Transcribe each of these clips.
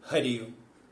ഹരിയും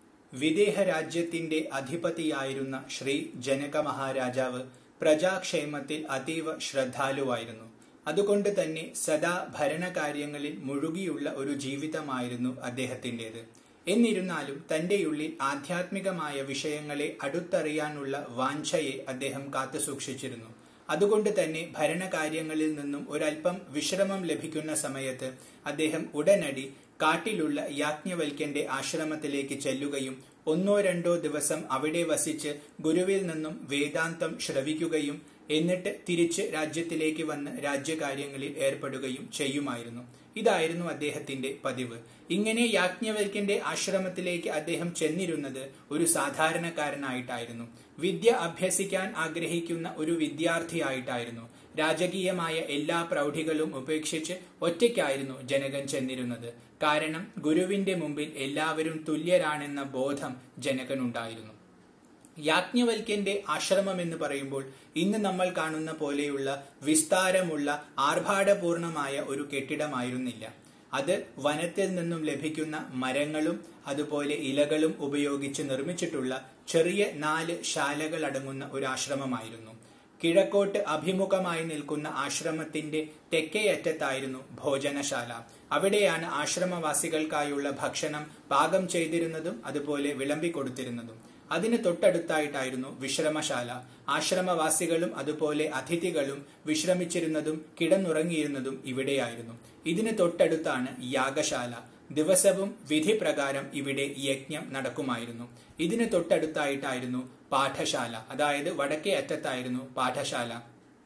വിദേഹ രാജ്യത്തിന്റെ അധിപതിയായിരുന്ന ശ്രീ ജനക മഹാരാജാവ് പ്രജാക്ഷേമത്തിൽ അതീവ ശ്രദ്ധാലുവായിരുന്നു അതുകൊണ്ട് തന്നെ സദാ ഭരണകാര്യങ്ങളിൽ മുഴുകിയുള്ള ഒരു ജീവിതമായിരുന്നു അദ്ദേഹത്തിൻ്റെത് എന്നിരുന്നാലും തന്റെയുള്ളിൽ ആധ്യാത്മികമായ വിഷയങ്ങളെ അടുത്തറിയാനുള്ള വാഞ്ചയെ അദ്ദേഹം കാത്തുസൂക്ഷിച്ചിരുന്നു അതുകൊണ്ട് തന്നെ ഭരണകാര്യങ്ങളിൽ നിന്നും ഒരൽപ്പം വിശ്രമം ലഭിക്കുന്ന സമയത്ത് അദ്ദേഹം ഉടനടി കാട്ടിലുള്ള യാജ്ഞവൽക്കന്റെ ആശ്രമത്തിലേക്ക് ചെല്ലുകയും ഒന്നോ രണ്ടോ ദിവസം അവിടെ വസിച്ച് ഗുരുവിൽ നിന്നും വേദാന്തം ശ്രവിക്കുകയും എന്നിട്ട് തിരിച്ച് രാജ്യത്തിലേക്ക് വന്ന് രാജ്യകാര്യങ്ങളിൽ ഏർപ്പെടുകയും ചെയ്യുമായിരുന്നു ഇതായിരുന്നു അദ്ദേഹത്തിന്റെ പതിവ് ഇങ്ങനെ യാജ്ഞവൽക്കന്റെ ആശ്രമത്തിലേക്ക് അദ്ദേഹം ചെന്നിരുന്നത് ഒരു സാധാരണക്കാരനായിട്ടായിരുന്നു വിദ്യ അഭ്യസിക്കാൻ ആഗ്രഹിക്കുന്ന ഒരു വിദ്യാർത്ഥിയായിട്ടായിരുന്നു രാജകീയമായ എല്ലാ പ്രൗഢികളും ഉപേക്ഷിച്ച് ഒറ്റയ്ക്കായിരുന്നു ജനകൻ ചെന്നിരുന്നത് കാരണം ഗുരുവിന്റെ മുമ്പിൽ എല്ലാവരും തുല്യരാണെന്ന ബോധം ജനകനുണ്ടായിരുന്നു യാജ്ഞവൽക്കന്റെ ആശ്രമം എന്ന് പറയുമ്പോൾ ഇന്ന് നമ്മൾ കാണുന്ന പോലെയുള്ള വിസ്താരമുള്ള ആർഭാടപൂർണമായ ഒരു കെട്ടിടമായിരുന്നില്ല അത് വനത്തിൽ നിന്നും ലഭിക്കുന്ന മരങ്ങളും അതുപോലെ ഇലകളും ഉപയോഗിച്ച് നിർമ്മിച്ചിട്ടുള്ള ചെറിയ നാല് ശാലകൾ അടങ്ങുന്ന ഒരു ആശ്രമമായിരുന്നു കിഴക്കോട്ട് അഭിമുഖമായി നിൽക്കുന്ന ആശ്രമത്തിന്റെ തെക്കേയറ്റത്തായിരുന്നു ഭോജനശാല അവിടെയാണ് ആശ്രമവാസികൾക്കായുള്ള ഭക്ഷണം പാകം ചെയ്തിരുന്നതും അതുപോലെ വിളമ്പിക്കൊടുത്തിരുന്നതും അതിന് തൊട്ടടുത്തായിട്ടായിരുന്നു വിശ്രമശാല ആശ്രമവാസികളും അതുപോലെ അതിഥികളും വിശ്രമിച്ചിരുന്നതും കിടന്നുറങ്ങിയിരുന്നതും ഇവിടെയായിരുന്നു ഇതിന് തൊട്ടടുത്താണ് യാഗശാല ദിവസവും വിധി പ്രകാരം ഇവിടെ യജ്ഞം നടക്കുമായിരുന്നു ഇതിന് തൊട്ടടുത്തായിട്ടായിരുന്നു പാഠശാല അതായത് വടക്കേ അറ്റത്തായിരുന്നു പാഠശാല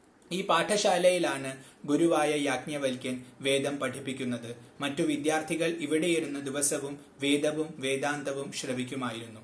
ഈ പാഠശാലയിലാണ് ഗുരുവായ യാജ്ഞവൽക്യൻ വേദം പഠിപ്പിക്കുന്നത് മറ്റു വിദ്യാർത്ഥികൾ ഇവിടെയിരുന്ന് ദിവസവും വേദവും വേദാന്തവും ശ്രവിക്കുമായിരുന്നു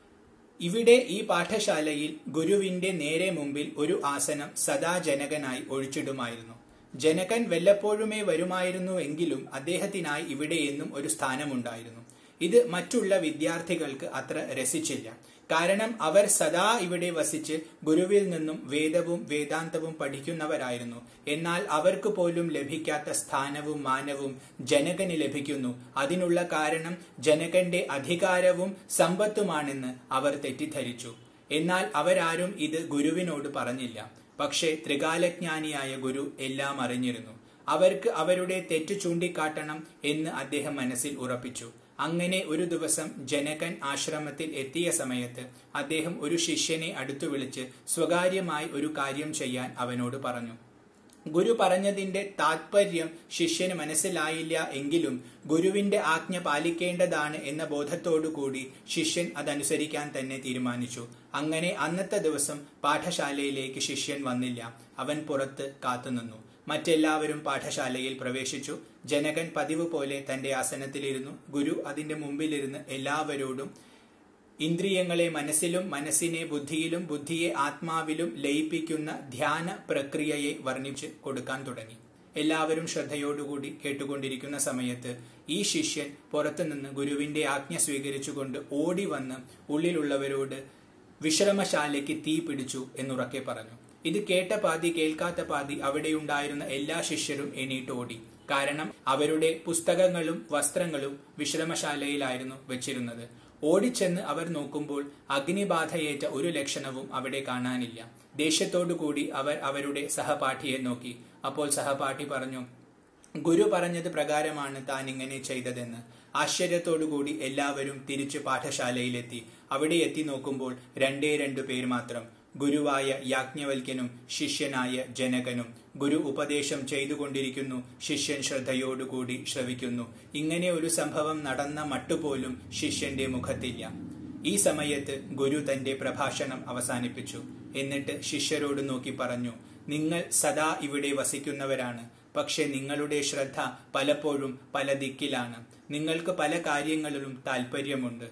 ഇവിടെ ഈ പാഠശാലയിൽ ഗുരുവിന്റെ നേരെ മുമ്പിൽ ഒരു ആസനം സദാ ജനകനായി ഒഴിച്ചിടുമായിരുന്നു ജനകൻ വല്ലപ്പോഴുമേ വരുമായിരുന്നു എങ്കിലും അദ്ദേഹത്തിനായി ഇവിടെ എന്നും ഒരു സ്ഥാനമുണ്ടായിരുന്നു ഇത് മറ്റുള്ള വിദ്യാർത്ഥികൾക്ക് അത്ര രസിച്ചില്ല കാരണം അവർ സദാ ഇവിടെ വസിച്ച് ഗുരുവിൽ നിന്നും വേദവും വേദാന്തവും പഠിക്കുന്നവരായിരുന്നു എന്നാൽ അവർക്ക് പോലും ലഭിക്കാത്ത സ്ഥാനവും മാനവും ജനകന് ലഭിക്കുന്നു അതിനുള്ള കാരണം ജനകന്റെ അധികാരവും സമ്പത്തുമാണെന്ന് അവർ തെറ്റിദ്ധരിച്ചു എന്നാൽ അവരാരും ഇത് ഗുരുവിനോട് പറഞ്ഞില്ല പക്ഷേ ത്രികാലജ്ഞാനിയായ ഗുരു എല്ലാം അറിഞ്ഞിരുന്നു അവർക്ക് അവരുടെ തെറ്റ് ചൂണ്ടിക്കാട്ടണം എന്ന് അദ്ദേഹം മനസ്സിൽ ഉറപ്പിച്ചു അങ്ങനെ ഒരു ദിവസം ജനകൻ ആശ്രമത്തിൽ എത്തിയ സമയത്ത് അദ്ദേഹം ഒരു ശിഷ്യനെ അടുത്തു വിളിച്ച് സ്വകാര്യമായി ഒരു കാര്യം ചെയ്യാൻ അവനോട് പറഞ്ഞു ഗുരു പറഞ്ഞതിന്റെ താത്പര്യം ശിഷ്യന് മനസ്സിലായില്ല എങ്കിലും ഗുരുവിന്റെ ആജ്ഞ പാലിക്കേണ്ടതാണ് എന്ന ബോധത്തോടുകൂടി ശിഷ്യൻ അതനുസരിക്കാൻ തന്നെ തീരുമാനിച്ചു അങ്ങനെ അന്നത്തെ ദിവസം പാഠശാലയിലേക്ക് ശിഷ്യൻ വന്നില്ല അവൻ പുറത്ത് കാത്തുനിന്നു മറ്റെല്ലാവരും പാഠശാലയിൽ പ്രവേശിച്ചു ജനകൻ പതിവ് പോലെ തന്റെ ആസനത്തിലിരുന്നു ഗുരു അതിന്റെ മുമ്പിലിരുന്ന് എല്ലാവരോടും ഇന്ദ്രിയങ്ങളെ മനസ്സിലും മനസ്സിനെ ബുദ്ധിയിലും ബുദ്ധിയെ ആത്മാവിലും ലയിപ്പിക്കുന്ന ധ്യാന പ്രക്രിയയെ വർണ്ണിച്ച് കൊടുക്കാൻ തുടങ്ങി എല്ലാവരും ശ്രദ്ധയോടുകൂടി കേട്ടുകൊണ്ടിരിക്കുന്ന സമയത്ത് ഈ ശിഷ്യൻ പുറത്തുനിന്ന് ഗുരുവിന്റെ ആജ്ഞ സ്വീകരിച്ചുകൊണ്ട് ഓടി വന്ന് ഉള്ളിലുള്ളവരോട് വിശ്രമശാലയ്ക്ക് തീ പിടിച്ചു എന്നുറക്കെ പറഞ്ഞു ഇത് കേട്ട പാതി കേൾക്കാത്ത പാതി അവിടെയുണ്ടായിരുന്ന എല്ലാ ശിഷ്യരും എണീട്ടോടി കാരണം അവരുടെ പുസ്തകങ്ങളും വസ്ത്രങ്ങളും വിശ്രമശാലയിലായിരുന്നു വെച്ചിരുന്നത് ഓടിച്ചെന്ന് അവർ നോക്കുമ്പോൾ അഗ്നിബാധയേറ്റ ഒരു ലക്ഷണവും അവിടെ കാണാനില്ല ദേഷ്യത്തോടുകൂടി അവർ അവരുടെ സഹപാഠിയെ നോക്കി അപ്പോൾ സഹപാഠി പറഞ്ഞു ഗുരു പറഞ്ഞത് പ്രകാരമാണ് താൻ ഇങ്ങനെ ചെയ്തതെന്ന് ആശ്ചര്യത്തോടുകൂടി എല്ലാവരും തിരിച്ചു പാഠശാലയിലെത്തി അവിടെ എത്തി നോക്കുമ്പോൾ രണ്ടേ രണ്ടു പേർ മാത്രം ഗുരുവായ യാജ്ഞവൽക്കനും ശിഷ്യനായ ജനകനും ഗുരു ഉപദേശം ചെയ്തുകൊണ്ടിരിക്കുന്നു ശിഷ്യൻ ശ്രദ്ധയോടുകൂടി ശ്രവിക്കുന്നു ഇങ്ങനെ ഒരു സംഭവം നടന്ന മട്ടുപോലും ശിഷ്യന്റെ മുഖത്തില്ല ഈ സമയത്ത് ഗുരു തന്റെ പ്രഭാഷണം അവസാനിപ്പിച്ചു എന്നിട്ട് ശിഷ്യരോട് നോക്കി പറഞ്ഞു നിങ്ങൾ സദാ ഇവിടെ വസിക്കുന്നവരാണ് പക്ഷെ നിങ്ങളുടെ ശ്രദ്ധ പലപ്പോഴും പല ദിക്കിലാണ് നിങ്ങൾക്ക് പല കാര്യങ്ങളിലും താല്പര്യമുണ്ട്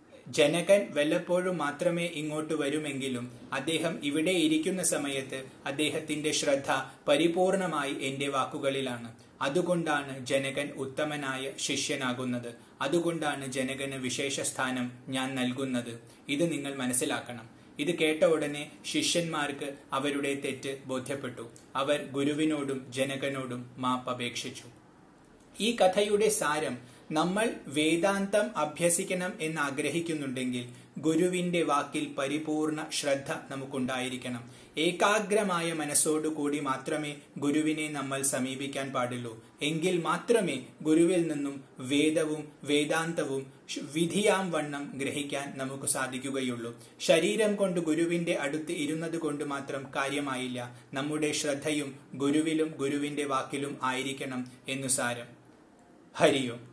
ജനകൻ വല്ലപ്പോഴും മാത്രമേ ഇങ്ങോട്ട് വരുമെങ്കിലും അദ്ദേഹം ഇവിടെ ഇരിക്കുന്ന സമയത്ത് അദ്ദേഹത്തിന്റെ ശ്രദ്ധ പരിപൂർണമായി എന്റെ വാക്കുകളിലാണ് അതുകൊണ്ടാണ് ജനകൻ ഉത്തമനായ ശിഷ്യനാകുന്നത് അതുകൊണ്ടാണ് ജനകന് വിശേഷ സ്ഥാനം ഞാൻ നൽകുന്നത് ഇത് നിങ്ങൾ മനസ്സിലാക്കണം ഇത് കേട്ട ഉടനെ ശിഷ്യന്മാർക്ക് അവരുടെ തെറ്റ് ബോധ്യപ്പെട്ടു അവർ ഗുരുവിനോടും ജനകനോടും മാപ്പപേക്ഷിച്ചു ഈ കഥയുടെ സാരം നമ്മൾ വേദാന്തം അഭ്യസിക്കണം എന്ന് ആഗ്രഹിക്കുന്നുണ്ടെങ്കിൽ ഗുരുവിന്റെ വാക്കിൽ പരിപൂർണ ശ്രദ്ധ നമുക്കുണ്ടായിരിക്കണം ഏകാഗ്രമായ മനസ്സോടുകൂടി മാത്രമേ ഗുരുവിനെ നമ്മൾ സമീപിക്കാൻ പാടുള്ളൂ എങ്കിൽ മാത്രമേ ഗുരുവിൽ നിന്നും വേദവും വേദാന്തവും വിധിയാം വണ്ണം ഗ്രഹിക്കാൻ നമുക്ക് സാധിക്കുകയുള്ളൂ ശരീരം കൊണ്ട് ഗുരുവിന്റെ അടുത്ത് ഇരുന്നത് കൊണ്ട് മാത്രം കാര്യമായില്ല നമ്മുടെ ശ്രദ്ധയും ഗുരുവിലും ഗുരുവിന്റെ വാക്കിലും ആയിരിക്കണം എന്നു സാരം ഹരിയും